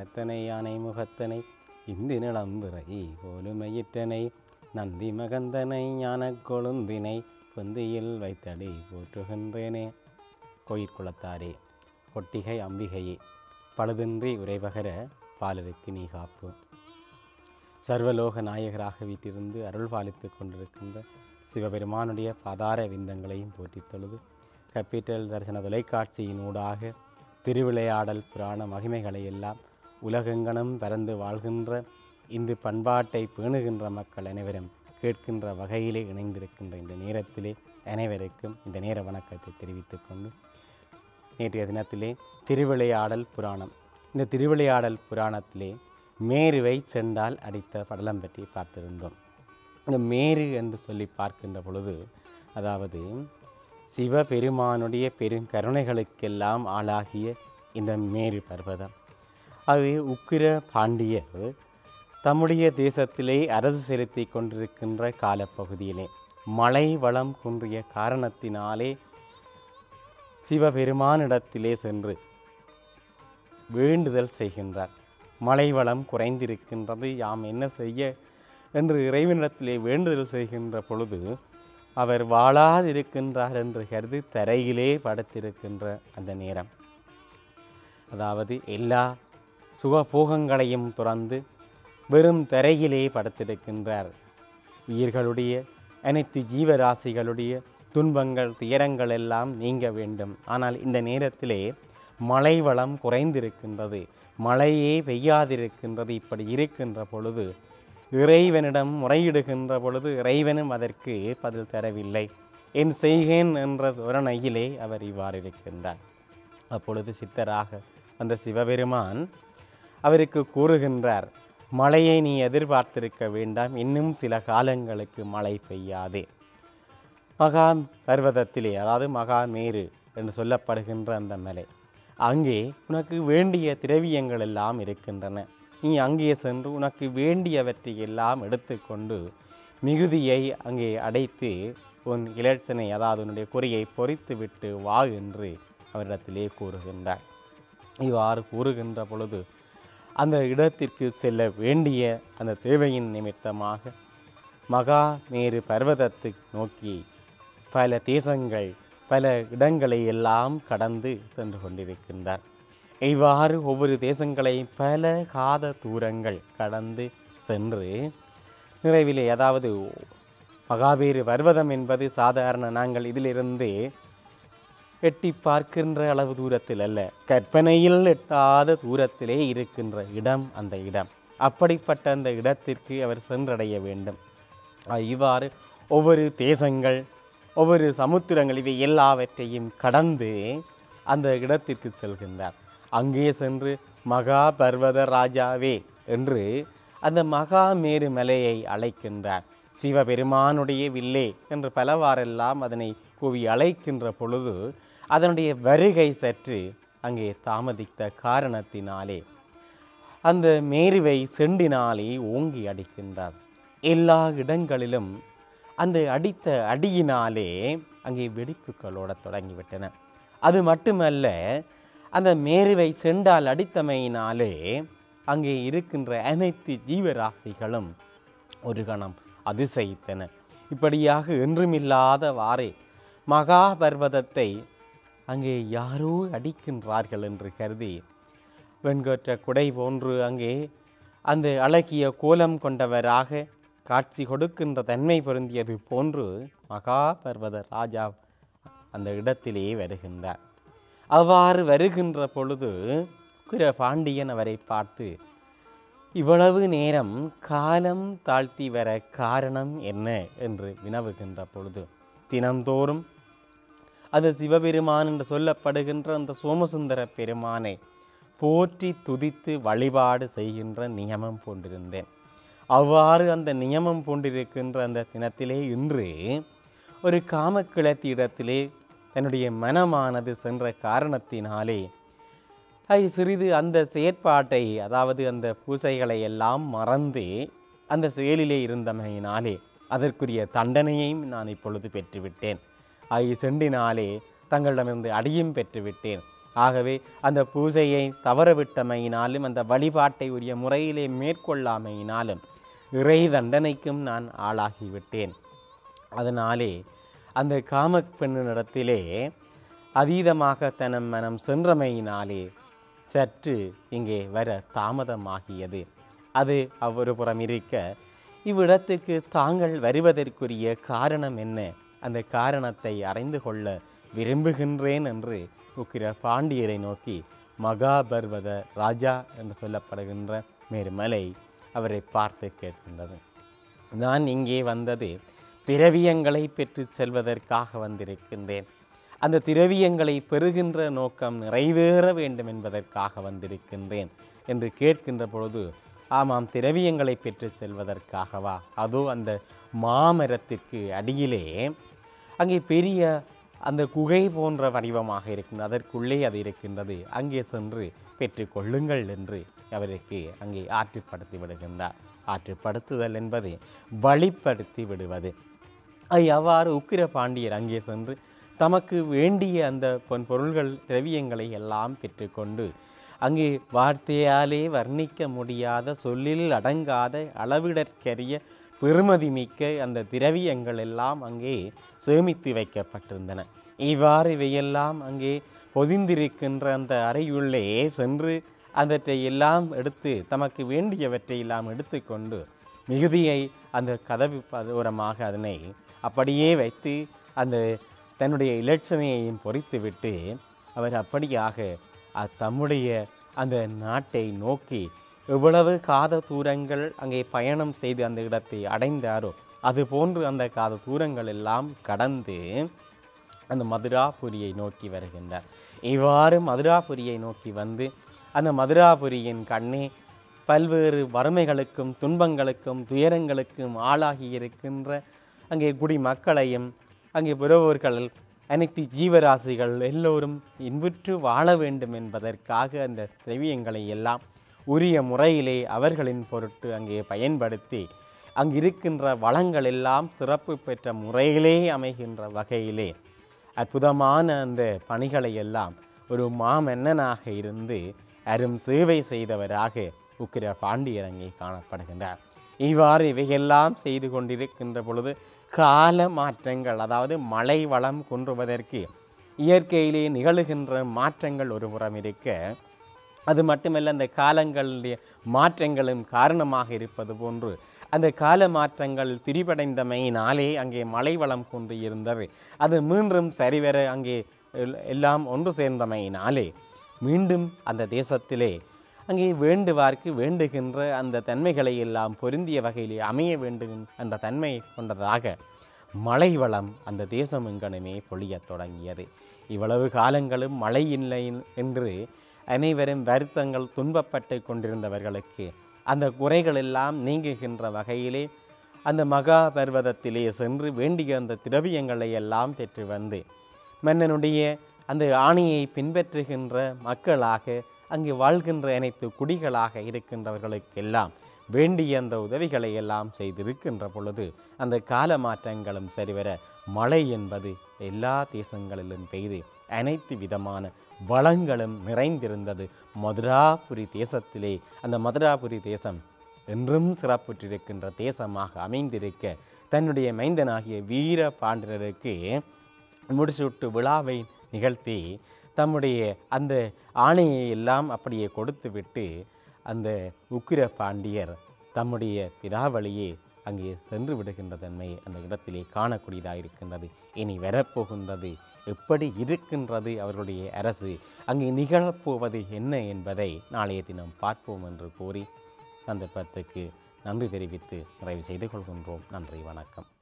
முகத்தனை யானை முகத்தனை இந்து நிளம்பிறை கோலுமையிற்றனை நந்தி மகந்தனை ஞானக் கொழுந்தினை பொந்தியில் வைத்தடி போற்றுகின்றேனே கோயிற்குளத்தாரே கொட்டிகை அம்பிகையே பழுதின்றி உரைபகர பாலருக்கு நீ காப்பு சர்வலோக நாயகராக வீட்டிருந்து அருள் பாலித்துக் கொண்டிருக்கின்ற சிவபெருமானுடைய பதார விந்தங்களையும் போற்றித் தொழுது கப்பீட்டல் தரிசன தொலைக்காட்சியின் ஊடாக திருவிளையாடல் புராண மகிமைகளை எல்லாம் உலகெங்கனம் பறந்து வாழ்கின்ற இந்து பண்பாட்டை பேணுகின்ற மக்கள் அனைவரும் கேட்கின்ற வகையிலே இணைந்திருக்கின்ற இந்த நேரத்திலே அனைவருக்கும் இந்த நேர வணக்கத்தை தெரிவித்துக் கொண்டு நேற்றைய தினத்திலே திருவிளையாடல் புராணம் இந்த திருவிளையாடல் புராணத்திலே மேருவை செண்டால் அடித்த படலம் பற்றி பார்த்திருந்தோம் இந்த மேரு என்று சொல்லி பார்க்கின்ற பொழுது அதாவது சிவபெருமானுடைய பெருங்கருணைகளுக்கெல்லாம் ஆளாகிய இந்த மேரு பர்வதம் அது உக்கிர பாண்டியர் தம்முடைய தேசத்திலே அரசு செலுத்தி கொண்டிருக்கின்ற காலப்பகுதியிலே மழை வளம் குன்றிய காரணத்தினாலே சிவபெருமானிடத்திலே சென்று வேண்டுதல் செய்கின்றார் மழை வளம் குறைந்திருக்கின்றது யாம் என்ன செய்ய என்று இறைவனிடத்திலே வேண்டுதல் செய்கின்ற பொழுது அவர் வாழாதிருக்கின்றார் என்று கருதி தரையிலே படுத்திருக்கின்ற அந்த நேரம் அதாவது எல்லா சுகபோகங்களையும் துறந்து வெறும் தரையிலே படுத்திருக்கின்றார் உயிர்களுடைய அனைத்து ஜீவராசிகளுடைய துன்பங்கள் துயரங்கள் எல்லாம் நீங்க வேண்டும் ஆனால் இந்த நேரத்திலே மழை வளம் குறைந்திருக்கின்றது மழையே பெய்யாதிருக்கின்றது இப்படி இருக்கின்ற பொழுது இறைவனிடம் முறையிடுகின்ற பொழுது இறைவனும் அதற்கு பதில் தரவில்லை என் செய்கேன் என்ற தோரணையிலே அவர் இவ்வாறு இருக்கின்றார் அப்பொழுது சித்தராக அந்த சிவபெருமான் அவருக்கு கூறுகின்றார் மழையை நீ எதிர்பார்த்திருக்க வேண்டாம் இன்னும் சில காலங்களுக்கு மழை பெய்யாதே மகா பர்வதத்திலே அதாவது மகாமேரு என்று சொல்லப்படுகின்ற அந்த மலை அங்கே உனக்கு வேண்டிய திரவியங்கள் எல்லாம் இருக்கின்றன நீ அங்கே சென்று உனக்கு வேண்டியவற்றை எல்லாம் எடுத்துக்கொண்டு மிகுதியை அங்கே அடைத்து உன் இலட்சனை அதாவது உன்னுடைய குறியை பொறித்து விட்டு வா என்று அவரிடத்திலே கூறுகின்றார் இவ்வாறு கூறுகின்ற பொழுது அந்த இடத்திற்கு செல்ல வேண்டிய அந்த தேவையின் நிமித்தமாக மகாமேரு பர்வதத்தை நோக்கி பல தேசங்கள் பல இடங்களை எல்லாம் கடந்து சென்று கொண்டிருக்கின்றார் இவ்வாறு ஒவ்வொரு தேசங்களை பல காத தூரங்கள் கடந்து சென்று நிறைவிலே அதாவது மகாபேரு பர்வதம் என்பது சாதாரண நாங்கள் இதிலிருந்து எட்டி பார்க்கின்ற அளவு தூரத்தில் அல்ல கற்பனையில் எட்டாத தூரத்திலே இருக்கின்ற இடம் அந்த இடம் அப்படிப்பட்ட அந்த இடத்திற்கு அவர் சென்றடைய வேண்டும் அஹ் இவ்வாறு ஒவ்வொரு தேசங்கள் ஒவ்வொரு சமுத்திரங்கள் இவை எல்லாவற்றையும் கடந்து அந்த இடத்திற்கு செல்கின்றார் அங்கே சென்று மகா பர்வத ராஜாவே என்று அந்த மகா மேரு மலையை அழைக்கின்றார் சிவபெருமானுடைய வில்லே என்று பலவாறெல்லாம் அதனை கூவி அழைக்கின்ற பொழுது அதனுடைய வருகை சற்று அங்கே தாமதித்த காரணத்தினாலே அந்த மேருவை செண்டினாலே ஓங்கி அடிக்கின்றார் எல்லா இடங்களிலும் அந்த அடித்த அடியினாலே அங்கே வெடிப்புகளோட தொடங்கிவிட்டன அது மட்டுமல்ல அந்த மேருவை செண்டால் அடித்தமையினாலே அங்கே இருக்கின்ற அனைத்து ஜீவராசிகளும் ஒரு கணம் அதிசயித்தன இப்படியாக என்றுமில்லாதவாறே மகாபர்வதத்தை அங்கே யாரோ அடிக்கின்றார்கள் என்று கருதி வெண்கொற்ற குடை போன்று அங்கே அந்த அழகிய கோலம் கொண்டவராக காட்சி கொடுக்கின்ற தன்மை பொருந்தியது போன்று மகாபர்வத ராஜா அந்த இடத்திலே வருகின்றார் அவ்வாறு வருகின்ற பொழுது குர பாண்டியன் அவரை பார்த்து இவ்வளவு நேரம் காலம் தாழ்த்தி வர காரணம் என்ன என்று வினவுகின்ற பொழுது தினந்தோறும் அது சிவபெருமான் என்று சொல்லப்படுகின்ற அந்த சோமசுந்தர பெருமானை போற்றி துதித்து வழிபாடு செய்கின்ற நியமம் பூண்டிருந்தேன் அவ்வாறு அந்த நியமம் பூண்டிருக்கின்ற அந்த தினத்திலே இன்று ஒரு காமக்கிளத்தி இடத்திலே தன்னுடைய மனமானது சென்ற காரணத்தினாலே அது சிறிது அந்த செயற்பாட்டை அதாவது அந்த பூசைகளை எல்லாம் மறந்து அந்த செயலிலே இருந்தமையினாலே அதற்குரிய தண்டனையையும் நான் இப்பொழுது பெற்றுவிட்டேன் ஐ செண்டினாலே தங்களிடமிருந்து அடியும் பெற்றுவிட்டேன் ஆகவே அந்த பூஜையை தவறவிட்டமையினாலும் அந்த வழிபாட்டை உரிய முறையிலே மேற்கொள்ளாமையினாலும் இறை தண்டனைக்கும் நான் ஆளாகிவிட்டேன் அதனாலே அந்த காமப் பெண்ணிடத்திலே அதீதமாக தனம் மனம் சென்றமையினாலே சற்று இங்கே வர தாமதமாகியது அது அவ்வொரு புறம் இருக்க இவ்விடத்துக்கு தாங்கள் வருவதற்குரிய காரணம் என்ன அந்த காரணத்தை அறிந்து கொள்ள விரும்புகின்றேன் என்று உக்கிர பாண்டியரை நோக்கி மகாபர்வத ராஜா என்று சொல்லப்படுகின்ற மேருமலை அவரை பார்த்து கேட்கின்றது நான் இங்கே வந்தது திரவியங்களை பெற்று செல்வதற்காக வந்திருக்கின்றேன் அந்த திரவியங்களை பெறுகின்ற நோக்கம் நிறைவேற வேண்டும் என்பதற்காக வந்திருக்கின்றேன் என்று கேட்கின்ற பொழுது ஆமாம் திரவியங்களை பெற்று செல்வதற்காகவா அதோ அந்த மாமரத்திற்கு அடியிலே அங்கே பெரிய அந்த குகை போன்ற வடிவமாக இருக்கின்றது அதற்குள்ளே அது இருக்கின்றது அங்கே சென்று பெற்றுக்கொள்ளுங்கள் என்று அவருக்கு அங்கே ஆற்றுப்படுத்தி விடுகின்றார் ஆற்றுப்படுத்துதல் என்பது வழிப்படுத்தி விடுவது அது அவ்வாறு உக்கிர பாண்டியர் அங்கே சென்று தமக்கு வேண்டிய அந்த பொன் பொருள்கள் திரவியங்களை எல்லாம் பெற்றுக்கொண்டு அங்கே வார்த்தையாலே வர்ணிக்க முடியாத சொல்லில் அடங்காத அளவிடற்கரிய பெருமதி மிக்க அந்த திரவியங்கள் எல்லாம் அங்கே சேமித்து வைக்கப்பட்டிருந்தன இவ்வாறு இவையெல்லாம் அங்கே பொதிந்திருக்கின்ற அந்த அறையுள்ளே சென்று அதற்றை எல்லாம் எடுத்து தமக்கு வேண்டியவற்றை எல்லாம் எடுத்துக்கொண்டு மிகுதியை அந்த கதவு ஓரமாக அதனை அப்படியே வைத்து அந்த தன்னுடைய இலட்சணையையும் பொறித்துவிட்டு அவர் அப்படியாக அ- தம்முடைய அந்த நாட்டை நோக்கி எவ்வளவு காத தூரங்கள் அங்கே பயணம் செய்து அந்த இடத்தை அடைந்தாரோ அது போன்று அந்த காத தூரங்கள் எல்லாம் கடந்து அந்த மதுராபுரியை நோக்கி வருகின்றார் இவ்வாறு மதுராபுரியை நோக்கி வந்து அந்த மதுராபுரியின் கண்ணே பல்வேறு வறுமைகளுக்கும் துன்பங்களுக்கும் துயரங்களுக்கும் ஆளாகி இருக்கின்ற அங்கே குடிமக்களையும் அங்கே புறவோர்கள் அனைத்து ஜீவராசிகள் எல்லோரும் இன்புற்று வாழ வேண்டும் என்பதற்காக அந்த திரவியங்களை எல்லாம் உரிய முறையிலே அவர்களின் பொருட்டு அங்கே பயன்படுத்தி அங்கிருக்கின்ற வளங்கள் எல்லாம் சிறப்பு பெற்ற முறையிலே அமைகின்ற வகையிலே அற்புதமான அந்த பணிகளை எல்லாம் ஒரு மாமன்னனாக இருந்து அரும் சேவை செய்தவராக உக்கிர பாண்டியர் அங்கே காணப்படுகின்றார் இவ்வாறு இவையெல்லாம் செய்து கொண்டிருக்கின்ற பொழுது கால மாற்றங்கள் அதாவது மழை வளம் குன்றுவதற்கு இயற்கையிலே நிகழுகின்ற மாற்றங்கள் ஒரு புறம் இருக்க அது மட்டுமல்ல அந்த காலங்களுடைய மாற்றங்களும் காரணமாக இருப்பது போன்று அந்த கால மாற்றங்கள் திரிபடைந்தமையினாலே அங்கே மழை வளம் கொண்டு இருந்தது அது மீண்டும் சரிவர அங்கே எல்- எல்லாம் ஒன்று சேர்ந்தமையினாலே மீண்டும் அந்த தேசத்திலே அங்கே வேண்டுவார்க்கு வேண்டுகின்ற அந்த தன்மைகளை எல்லாம் பொருந்திய வகையிலே அமைய வேண்டும் என்ற தன்மை கொண்டதாக மழை வளம் அந்த தேசம் எங்கனுமே பொழியத் தொடங்கியது இவ்வளவு காலங்களும் மழை இல்லை என்று அனைவரும் வருத்தங்கள் துன்பப்பட்டு கொண்டிருந்தவர்களுக்கு அந்த குறைகள் எல்லாம் நீங்குகின்ற வகையிலே அந்த மகா பர்வதத்திலே சென்று வேண்டிய அந்த திரவியங்களை எல்லாம் பெற்று வந்து மன்னனுடைய அந்த ஆணையை பின்பற்றுகின்ற மக்களாக அங்கே வாழ்கின்ற அனைத்து குடிகளாக இருக்கின்றவர்களுக்கெல்லாம் வேண்டிய அந்த உதவிகளை எல்லாம் செய்திருக்கின்ற பொழுது அந்த கால மாற்றங்களும் சரிவர மழை என்பது எல்லா தேசங்களிலும் பெய்து அனைத்து விதமான வளங்களும் நிறைந்திருந்தது மதுராபுரி தேசத்திலே அந்த மதுராபுரி தேசம் என்றும் சிறப்புற்றிருக்கின்ற தேசமாக அமைந்திருக்க தன்னுடைய மைந்தனாகிய வீர பாண்டியருக்கு முடிசூட்டு விழாவை நிகழ்த்தி தம்முடைய அந்த ஆணையை எல்லாம் அப்படியே கொடுத்துவிட்டு அந்த உக்கிர பாண்டியர் தம்முடைய பிதாவளியே அங்கே சென்று விடுகின்ற தன்மை அந்த இடத்திலே காணக்கூடியதாக இருக்கின்றது இனி வரப்போகின்றது எப்படி இருக்கின்றது அவர்களுடைய அரசு அங்கே நிகழப்போவது என்ன என்பதை நாளைய தினம் பார்ப்போம் என்று கூறி சந்தர்ப்பத்துக்கு நன்றி தெரிவித்து நிறைவு செய்து கொள்கின்றோம் நன்றி வணக்கம்